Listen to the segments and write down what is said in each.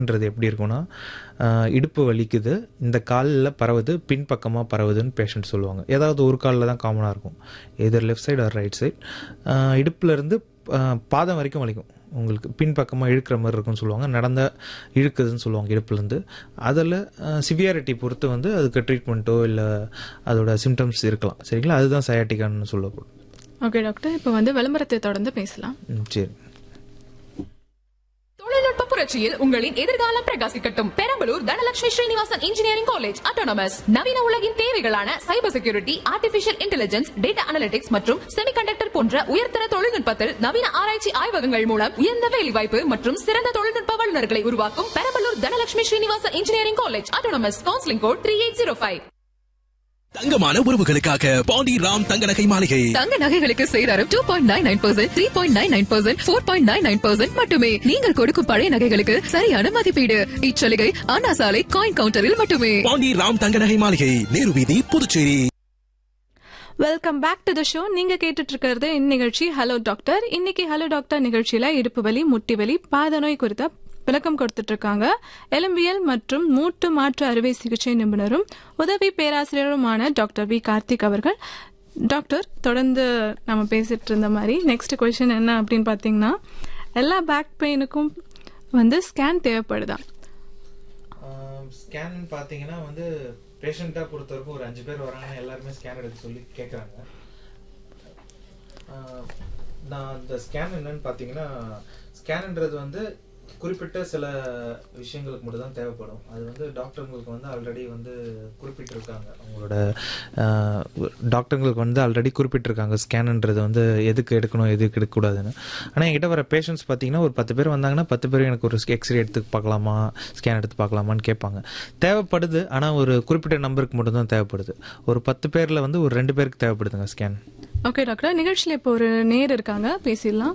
ன்றது எப்படி இருக்கும்னா ஆஹ், இடுப்பு வலிக்குது இந்த காலில் பரவுது பின்பக்கமாக பரவுதுன்னு பேஷண்ட் சொல்லுவாங்க ஏதாவது ஒரு காலில் தான் காமனாக இருக்கும் either left side or right side இடுப்புலேருந்து பாதம் வரைக்கும் வலிக்கும் உங்களுக்கு பின்பக்கமாக இழுக்கிற மாதிரி இருக்கும்னு சொல்லுவாங்க நடந்த இழுக்குதுன்னு சொல்லுவாங்க இடுப்புலேருந்து அதில் சிவியாரிட்டி பொறுத்து வந்து அதுக்கு ட்ரீட்மெண்ட்டோ இல்லை அதோட சிம்டம்ஸ் இருக்கலாம் சரிங்களா அதுதான் சயாட்டிக்கான்னு சொல்லப்படும் ஓகே டாக்டர் இப்போ வந்து விளம்பரத்தை தொடர்ந்து பேசலாம் ம், சரி தொழில்நுட்ப புரட்சியில் உங்களின் எதிர்காலம் பிரகாசிக்கட்டும் Perambalur Dhanalakshmi Srinivasan engineering college autonomous நவீன உலகின் தேவைகளான cyber security artificial intelligence data analytics மற்றும் செமிகண்டக்டர் போன்ற உயர்தர தொழில்நுட்பத்தில் நவீன ஆராய்ச்சி ஆய்வகங்கள் மூலம் உயர்ந்த வேலைவாய்ப்பு மற்றும் சிறந்த தொழில்நுட்ப வல்லுநர்களை உருவாக்கும் Perambalur Dhanalakshmi Srinivasan engineering college autonomous counselling code three eight zero five தங்கமான உறவுகளுக்காக பாண்டி ராம் தங்க நகை மாளிகை தங்க நகைகளுக்கு சேதாரம் two point nine nine percent three point nine nine percent four point nine nine percent மட்டுமே நீங்கள் கொடுக்கும் பழைய நகைகளுக்கு சரியான மதிப்பீடு இச்சலுகை அண்ணா சாலை காயின் கவுண்டரில் மட்டுமே பாண்டி ராம் தங்க நகை மாளிகை நேரு வீதி Puducherry welcome back to the show நீங்க கேட்டுட்டு இருக்கிறது இந்நிகழ்ச்சி ஹலோ டாக்டர் இன்னைக்கு ஹலோ டாக்டர் நிகழ்ச்சியில இடுப்பு வலி முட்டி வலி பாத நோய் குறித்த விளக்கம் கொடுத்துட்டு இருக்காங்க எலும்பியல் மற்றும் மூட்டு மாற்று அறுவை சிகிச்சை நிபுணரும் உதவி பேராசிரியருமான டாக்டர் வி கார்த்திக் அவர்கள் டாக்டர் தொடர்ந்து நம்ம பேசிட்டு இருந்த மாதிரி நெக்ஸ்ட் கொஸ்டின் என்ன அப்படின்னு பார்த்தீங்கன்னா எல்லா பேக் பெயினுக்கும் வந்து ஸ்கேன் தேவைப்படுதா ஸ்கேன் பார்த்தீங்கன்னா வந்து பேஷண்ட்டாக பொறுத்த வரைக்கும் ஒரு அஞ்சு பேர் வராங்கன்னா எல்லாருமே ஸ்கேன் எடுக்க சொல்லி கேட்குறாங்க நான் அந்த ஸ்கேன் என்னன்னு பார்த்தீங்கன்னா ஸ்கேன்ன்றது வந்து குறிப்பிட்ட சில விஷயங்களுக்கு மட்டும் தான் தேவைப்படும் அது வந்து டாக்டருங்களுக்கு வந்து ஆல்ரெடி வந்து குறிப்பிட்டிருக்காங்க அவங்களோட ஆஹ், டாக்டருங்களுக்கு வந்து ஆல்ரெடி குறிப்பிட்டிருக்காங்க ஸ்கேனுன்றது வந்து எதுக்கு எடுக்கணும் எதுக்கு எடுக்கக்கூடாதுன்னு ஆனால் என்கிட்ட வர பேஷண்ட்ஸ் பார்த்தீங்கன்னா ஒரு பத்து பேர் வந்தாங்கன்னா பத்து பேர் எனக்கு ஒரு எக்ஸ்ரே எடுத்து பார்க்கலாமா ஸ்கேன் எடுத்து பார்க்கலாமான்னு கேட்பாங்க தேவைப்படுது ஆனால் ஒரு குறிப்பிட்ட நம்பருக்கு மட்டும் தான் தேவைப்படுது ஒரு பத்து பேரில் வந்து ஒரு ரெண்டு பேருக்கு தேவைப்படுதுங்க ஸ்கேன் ஓகே டாக்டர் நிகழ்ச்சியில் இப்போ ஒரு நேர் இருக்காங்க பேசிடலாம்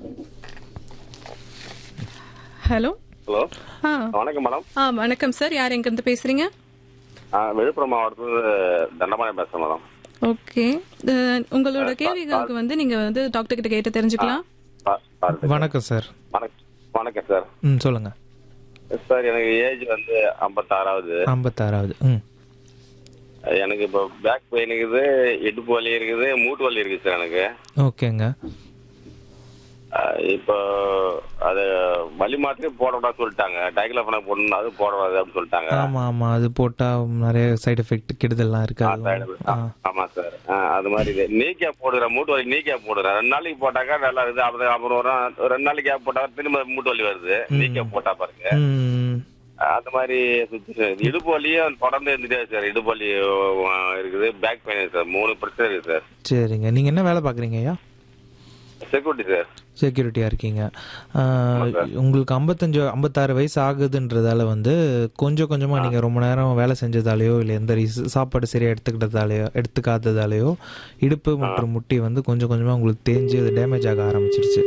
ஹலோ ஹலோ ஆ வணக்கம் மேடம் ஆ வணக்கம் சார் யார் எங்கேருந்து பேசுறீங்க ஆ, விழுப்புரம் மாவட்டத்துல தண்டபாளையம் பேசுறேன் மேடம் ஓகே அஹ், உங்களோட கேள்விகளுக்கு வந்து நீங்க வந்து டாக்டர் கிட்ட கேட்டு தெரிஞ்சுக்கலாம் பா- பாருங்க. வணக்கம் சார் வணக்கம் வணக்கம் சார் ம் சொல்லுங்கள் சார் எனக்கு ஏஜ் வந்து ஐம்பத்தாறாவது ஐம்பத்தாறாவது ம் எனக்கு இப்போ பேக் பெயின் இருக்குது இடுப்பு வலி இருக்குது மூட்டு வலி இருக்குது சார் எனக்கு ஓகேங்க ஆ, இப்போ அது வலி மாத்திரை போடக்கூடாது சொல்லிட்டாங்க டைக்ளோஃபனை போடணும் அது போடக்கூடாது அப்படின்னு சொல்லிட்டாங்க ஆமா ஆமா அது போட்டா நிறைய சைடு எஃபெக்ட் கெடுதல்லாம் ஆ, இருக்காது side- ஆ, ஆமா சார் ஆ, அது மாதிரி இது நீ கேப் போடுறேன் மூட்டு வலி நீ கேப் போடுறேன் ரெண்டு நாளைக்கு போட்டாக்கா நல்லா இருக்குது அப்புறம் அப்புறம் ஒரு நாள்- ரெண்டு நாளைக்கு கேப் போட்டா திரும்ப மூட்டு வலி வருது நீ கேப் போட்டா பாருங்க ம் அந்த மாதிரி சுச்சுவேஷன் இடுப்பு வலியும் தொடர்ந்து இருந்துட்டே இருக்கு சார் இடுப்பு வலி அஹ், இருக்குது பேக் பெயின் சார் மூணு பிரச்சனை இருக்கு சார் சரிங்க நீங்க என்ன வேலை பாக்குறீங்க ஐயா செக்யூரிட்டி சார் செக்யூரிட்டியா இருக்கீங்க ஆஹ், உங்களுக்கு ஐம்பத்தஞ்சு ஐம்பத்தாறு வயசு ஆகுதுன்றதால வந்து கொஞ்சம் கொஞ்சமா நீங்க ரொம்ப நேரம் வேலை செஞ்சதாலேயோ இல்லை எந்த ரீச- சாப்பாடு சரியா எடுத்துக்கிட்டதாலேயோ எடுத்துக்காததாலேயோ இடுப்பு மற்றும் முட்டி வந்து கொஞ்சம் கொஞ்சமா உங்களுக்கு தேஞ்சு அது டேமேஜ் ஆக ஆரம்பிச்சிருச்சு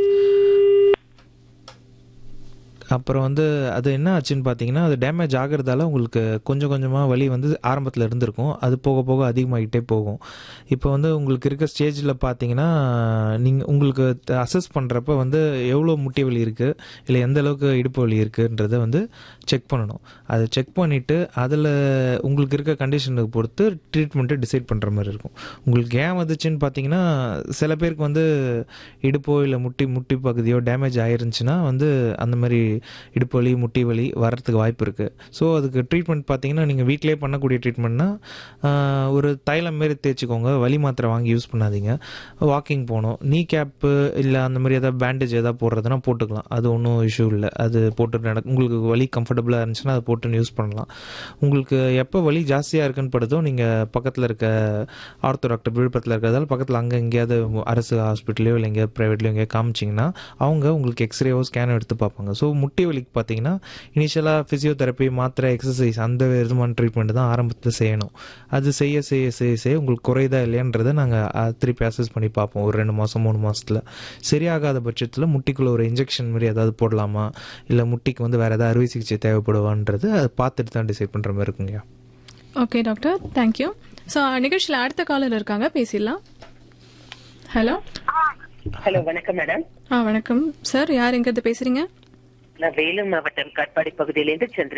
அப்புறம் வந்து அது என்ன ஆச்சுன்னு பார்த்தீங்கன்னா அது டேமேஜ் ஆகிறதால உங்களுக்கு கொஞ்சம் கொஞ்சமாக வலி வந்து ஆரம்பத்தில் இருந்திருக்கும் அது போக போக அதிகமாகிட்டே போகும் இப்போ வந்து உங்களுக்கு இருக்க ஸ்டேஜில் பார்த்தீங்கன்னா நீங்கள் உங்களுக்கு அசஸ் பண்ணுறப்ப வந்து எவ்வளோ முட்டி வலி இருக்குது இல்லை எந்த அளவுக்கு இடுப்பு வலி இருக்குன்றதை வந்து செக் பண்ணணும் அதை செக் பண்ணிவிட்டு அதில் உங்களுக்கு இருக்க கண்டிஷனுக்கு பொறுத்து ட்ரீட்மெண்ட்டை டிசைட் பண்ணுற மாதிரி இருக்கும் உங்களுக்கு ஏன் வந்துச்சுன்னு பார்த்தீங்கன்னா சில பேருக்கு வந்து இடுப்போ இல்லை முட்டி முட்டி பகுதியோ டேமேஜ் ஆயிருந்துச்சுன்னா வந்து அந்த மாதிரி இடுப்பு வலி முட்டி வலி வர்றதுக்கு வாய்ப்பு இருக்குது ஸோ அதுக்கு ட்ரீட்மெண்ட் பார்த்தீங்கன்னா நீங்கள் வீட்டிலே பண்ணக்கூடிய ட்ரீட்மெண்ட்னா ஒரு தைலம் மாரி தேய்ச்சிக்கோங்க வலி மாத்திரை வாங்கி யூஸ் பண்ணாதீங்க வாக்கிங் போகணும் நீ கேப்பு இல்லை அந்த மாதிரி ஏதாவது பேண்டேஜ் ஏதாவது போடுறதுனா போட்டுக்கலாம் அது ஒன்றும் இஷ்யூ இல்லை அது போட்டு நட உங்களுக்கு வலி கம்ஃபர்டபுளாக இருந்துச்சுன்னா அதை போட்டுன்னு யூஸ் பண்ணலாம் உங்களுக்கு எப்போ வலி ஜாஸ்தியாக இருக்குன்னு படுதோ நீங்கள் பக்கத்தில் இருக்க ஆர்த்தோ டாக்டர் விழுப்புரத்தில் இருக்கிறதால பக்கத்தில் அங்கே எங்கேயாவது அரசு ஹாஸ்பிட்டலையோ இல்லை எங்கேயாவது ப்ரைவேட்லையோ எங்கேயாவது காமிச்சிங்கன்னா அவங்க உங்களுக்கு எக்ஸ்ரேவோ ஸ்கேனோ எடுத்து பார்ப்பாங்க ஸோ முட்டி வலிக்கு பார்த்தீங்கன்னா இனிஷியலாக ஃபிசியோதெரப்பி மாத்திரை எக்ஸசைஸ் அந்த விதமான ட்ரீட்மெண்ட் தான் ஆரம்பத்தில் செய்யணும் அது செய்ய செய்ய செய்ய செய்ய உங்களுக்கு குறையுதா இல்லையான்றதை நாங்கள் திருப்பி அசஸ் பண்ணி பார்ப்போம் ஒரு ரெண்டு மாதம் மூணு மாதத்தில் சரியாகாத பட்சத்தில் முட்டிக்குள்ள ஒரு இன்ஜெக்ஷன் மாதிரி ஏதாவது போடலாமா இல்லை முட்டிக்கு வந்து வேறு ஏதாவது அறுவை சிகிச்சை தேவைப்படுவான்றது அதை பார்த்துட்டு தான் டிசைட் பண்ணுற மாதிரி இருக்குங்கய்யா ஓகே டாக்டர் தேங்க்யூ ஸோ நிகழ்ச்சியில் அடுத்த காலர் இருக்காங்க பேசிடலாம் ஹலோ ஹலோ வணக்கம் மேடம் ஆ வணக்கம் சார் யார் எங்கேருந்து பேசுறீங்க நான் வேலூர் மாவட்டம் காட்பாடி பகுதியிலிருந்து சந்திர